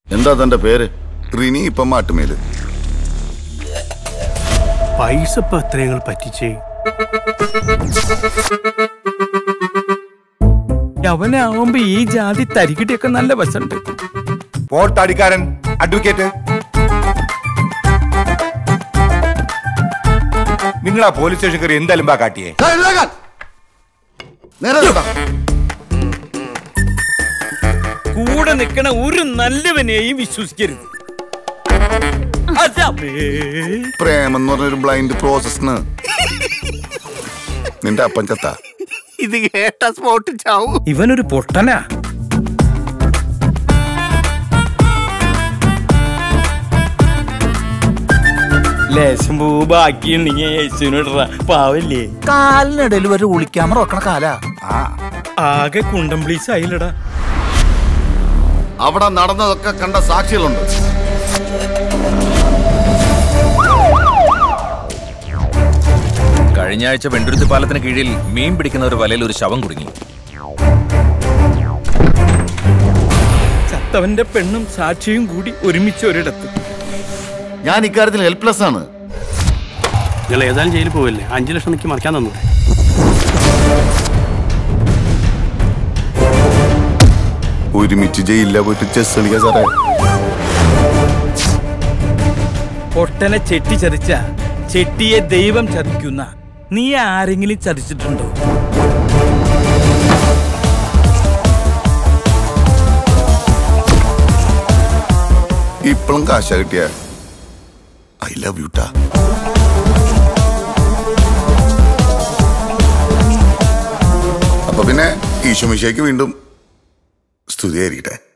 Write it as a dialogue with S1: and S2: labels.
S1: എന്താ തന്റെ പേര് റിനി ഇപ്പം മാട്ടുമേല്
S2: പൈസ ഇപ്പൊ എത്ര ഞങ്ങൾ പറ്റിച്ചേ
S3: അവനാവുമ്പോ ഈ ജാതി തരികിട്ടിയൊക്കെ നല്ല വശമുണ്ട്
S4: പോട്ടടിക്കാരൻ അഡ്വക്കേറ്റ് നിങ്ങൾ ആ പോലീസ് സ്റ്റേഷൻ കയറി എന്തായാലും ബാ കാട്ടിയേ
S1: നേരെ നിൽക്കടാ.
S3: കൂടെ നിൽക്കണ ഒരു നല്ലവനെയും വിശ്വസിക്കരുത് അതാ
S1: പ്രേമം എന്ന് പറഞ്ഞൊരു ബ്ലൈൻഡ് പ്രോസസ്സിന് നിന്റെ അപ്പൻ ചത്ത
S2: ഇത് കേട്ട സ്പോട്ട് ചാവും
S3: ഇവനൊരു പൊട്ടനാ ലേശം പൂ ബാക്കിയുണ്ടെങ്കിൽ യേശുവിനിടറ പാവല്ലേ
S5: കാലിനിടയിൽ ഒരു ഒളിക്യാമറ വെക്കണ കാല
S3: ആകെ കുണ്ടംപ്ലീസ് ആയില്ലടാ
S1: അവിടെ നടന്നതൊക്കെ കണ്ട സാക്ഷികളുണ്ട്
S6: കഴിഞ്ഞ ആഴ്ച വെണ്ടുരുത്തി പാലത്തിന് കീഴിൽ മീൻ പിടിക്കുന്ന ഒരു വലയിൽ ഒരു ശവം കുടുങ്ങി
S3: ചത്തവന്റെ പെണ്ണും സാക്ഷിയും കൂടി ഒരുമിച്ച് ഒരിടത്ത്
S1: ഞാൻ ഇക്കാര്യത്തിൽ ഹെൽപ്ലെസ് ആണ്
S2: നിങ്ങൾ ഏതായാലും ജയിലിൽ പോവില്ലേ അഞ്ചു ലക്ഷം നിൽക്കി മറിക്കാൻ തന്നു
S1: ഒരുമിച്ച് ജയിലില്ല പോയിട്ട് ചെസ് കളിക്കാൻ സാറേ
S3: പൊട്ടനെ ചെട്ടി ചതിച്ച ചെട്ടിയെ ദൈവം ചതിക്കുന്ന നീ ആരെങ്കിലും ചതിച്ചിട്ടുണ്ടോ
S1: ഇപ്പോഴും കാശ കിട്ടിയ ഐ ലവ് യു ടാ അപ്പൊ പിന്നെ ഈശോമിശയ്ക്ക് വീണ്ടും സ്തുതിയായിരിക്കട്ടെ